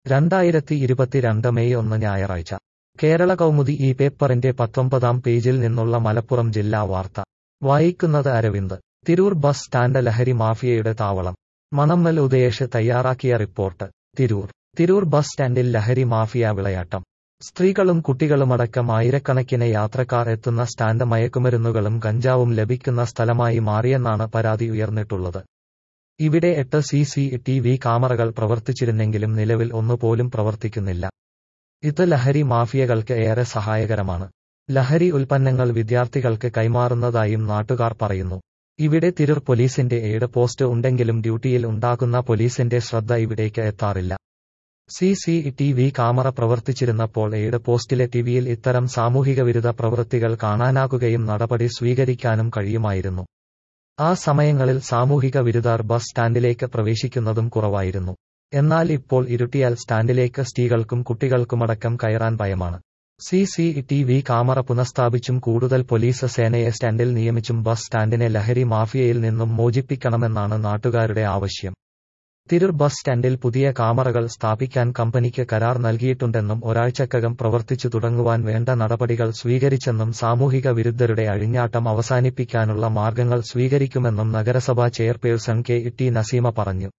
രണ്ടായിരത്തി ഇരുപത്തിരണ്ട് മെയ് ഒന്ന് ഞായറാഴ്ച കേരള കൗമുദി ഈ പേപ്പറിന്റെ പത്തൊമ്പതാം പേജിൽ നിന്നുള്ള മലപ്പുറം ജില്ലാ വാർത്ത വായിക്കുന്നത് അരവിന്ദ് തിരൂർ ബസ് സ്റ്റാൻഡ് ലഹരി മാഫിയയുടെ താവളം മണമ്മൽ ഉദയേഷ് തയ്യാറാക്കിയ റിപ്പോർട്ട് തിരൂർ തിരൂർ ബസ് സ്റ്റാൻഡിൽ ലഹരി മാഫിയ വിളയാട്ടം സ്ത്രീകളും കുട്ടികളുമടക്കം ആയിരക്കണക്കിന് യാത്രക്കാർ എത്തുന്ന സ്റ്റാൻഡ് മയക്കുമരുന്നുകളും കഞ്ചാവും ലഭിക്കുന്ന സ്ഥലമായി മാറിയെന്നാണ് പരാതി ഉയർന്നിട്ടുള്ളത് ഇവിടെ എട്ട് സി സി ടി വി ക്യാമറകൾ പ്രവർത്തിച്ചിരുന്നെങ്കിലും നിലവിൽ ഒന്നുപോലും പ്രവർത്തിക്കുന്നില്ല ഇത് ലഹരി മാഫിയകൾക്ക് ഏറെ സഹായകരമാണ് ലഹരി ഉൽപ്പന്നങ്ങൾ വിദ്യാർത്ഥികൾക്ക് കൈമാറുന്നതായും നാട്ടുകാർ പറയുന്നു ഇവിടെ തിരൂർ പോലീസിന്റെ ഏഴ് പോസ്റ്റ് ഉണ്ടെങ്കിലും ഡ്യൂട്ടിയിൽ ഉണ്ടാകുന്ന പോലീസിന്റെ ശ്രദ്ധ ഇവിടേക്ക് എത്താറില്ല C C T V camera പ്രവർത്തിച്ചിരുന്നപ്പോൾ ഏഴ് പോസ്റ്റിലെ ടിവിയിൽ ഇത്തരം സാമൂഹിക വിരുദ്ധ പ്രവൃത്തികൾ കാണാനാകുകയും നടപടി സ്വീകരിക്കാനും കഴിയുമായിരുന്നു ആ സമയങ്ങളിൽ സാമൂഹിക വിരുദ്ധർ ബസ് സ്റ്റാൻഡിലേക്ക് പ്രവേശിക്കുന്നതും കുറവായിരുന്നു എന്നാൽ ഇപ്പോൾ ഇരുട്ടിയാൽ സ്റ്റാൻഡിലേക്ക് സ്ത്രീകൾക്കും കുട്ടികൾക്കുമടക്കം കയറാൻ ഭയമാണ് C C T V camera പുനഃസ്ഥാപിച്ചും കൂടുതൽ പോലീസ് സേനയെ സ്റ്റാൻഡിൽ നിയമിച്ചും ബസ് സ്റ്റാൻഡിനെ ലഹരി മാഫിയയിൽ നിന്നും മോചിപ്പിക്കണമെന്നാണ് നാട്ടുകാരുടെ ആവശ്യം തിരൂർ ബസ് സ്റ്റാൻഡിൽ പുതിയ ക്യാമറകൾ സ്ഥാപിക്കാൻ കമ്പനിക്ക് കരാർ നൽകിയിട്ടുണ്ടെന്നും ഒരാഴ്ചക്കകം പ്രവർത്തിച്ചു തുടങ്ങുവാൻ വേണ്ട നടപടികൾ സ്വീകരിച്ചെന്നും സാമൂഹിക വിരുദ്ധരുടെ അഴിഞ്ഞാട്ടം അവസാനിപ്പിക്കാനുള്ള മാർഗങ്ങൾ സ്വീകരിക്കുമെന്നും നഗരസഭാ ചെയർപേഴ്സൺ കെ ടി നസീമ പറഞ്ഞു